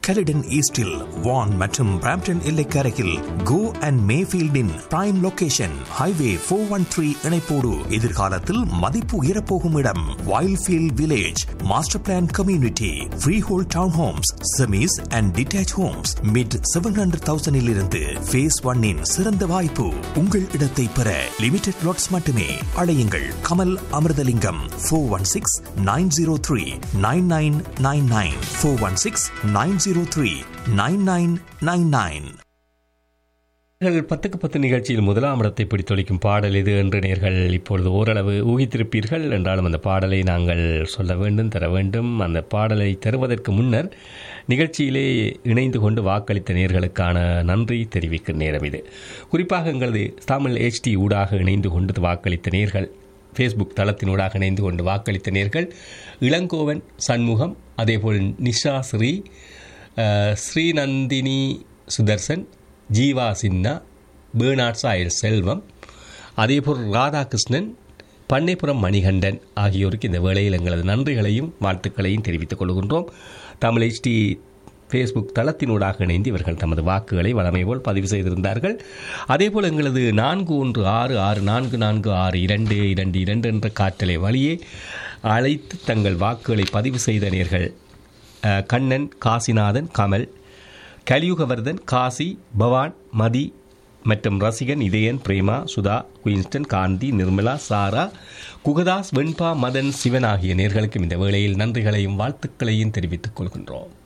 கெலிடன் ஈஸ்டில் வான் மற்றும் பிராம்டன் எல்லைக்கரையில் கோ அண்ட் மேஃபீல்டின் prime location highway four one three இணைப்போடு எதிர்காலத்தில் மதிப்பு உயரப்போகும் இடம் Wildfield village master plan community freehold town homes semis and detach homes mid seven hundred தௌசண்டில் இருந்து ஃபேஸ் ஒன்னின் சிறந்த வாய்ப்பு உங்கள் இடத்தை பெற லிமிடெட் லாட்ஸ் மட்டுமே அழையுங்கள் Kamal Amirthalingam four one six nine zero three nine nine nine nine four one six nine zero three nine nine nine nine நேர்கள் பத்துக்கு பத்து நிகழ்ச்சியில் முதலாம் இடத்தை பிடித்தொழிக்கும் பாடல் இது என்று நேர்கள் இப்பொழுது ஓரளவு ஊகித்திருப்பீர்கள் என்றாலும் அந்த பாடலை நாங்கள் சொல்ல வேண்டும் தர வேண்டும் அந்த பாடலை தருவதற்கு முன்னர் நிகழ்ச்சியிலே இணைந்து கொண்டு வாக்களித்த நேர்களுக்கான நன்றி தெரிவிக்கும் நேரம் இது குறிப்பாக எங்களது தமிழ் ஹெச்டி ஊடாக இணைந்து கொண்டு வாக்களித்த நேர்கள் ஃபேஸ்புக் தளத்தினூடாக இணைந்து கொண்டு வாக்களித்த நேர்கள் இளங்கோவன் சண்முகம் அதேபோல் நிஷா ஸ்ரீ அஹ், ஸ்ரீநந்தினி சுதர்சன் ஜீவா சின்னா பேர்னாட் சாயல் செல்வம் அதேபோல் ராதாகிருஷ்ணன் பண்ணைப்புறம் மணிகண்டன் ஆகியோருக்கு இந்த வேளையில் எங்களது நன்றிகளையும் வாழ்த்துக்களையும் தெரிவித்துக் கொள்கின்றோம் தமிழ் ஹெச்டி ஃபேஸ்புக் தளத்தினூடாக இணைந்து இவர்கள் தமது வாக்குகளை வழமை போல் பதிவு செய்திருந்தார்கள் அதேபோல் எங்களது நான்கு ஒன்று ஆறு ஆறு நான்கு நான்கு ஆறு இரண்டு இரண்டு இரண்டு என்ற காற்றலை வழியே அழைத்து தங்கள் வாக்குகளை பதிவு செய்த நேர்கள் அஹ், கண்ணன் காசிநாதன் கமல் கலியுகவர்தன் காசி பவான் மதி மற்றும் ரசிகன் இதயன் பிரேமா சுதா குயின்ஸ்டன் காந்தி நிர்மலா சாரா குகதாஸ் வெண்பா மதன் சிவன் ஆகிய நேர்களுக்கும் இந்த வேளையில் நன்றிகளையும் வாழ்த்துக்களையும் தெரிவித்துக் கொள்கின்றோம்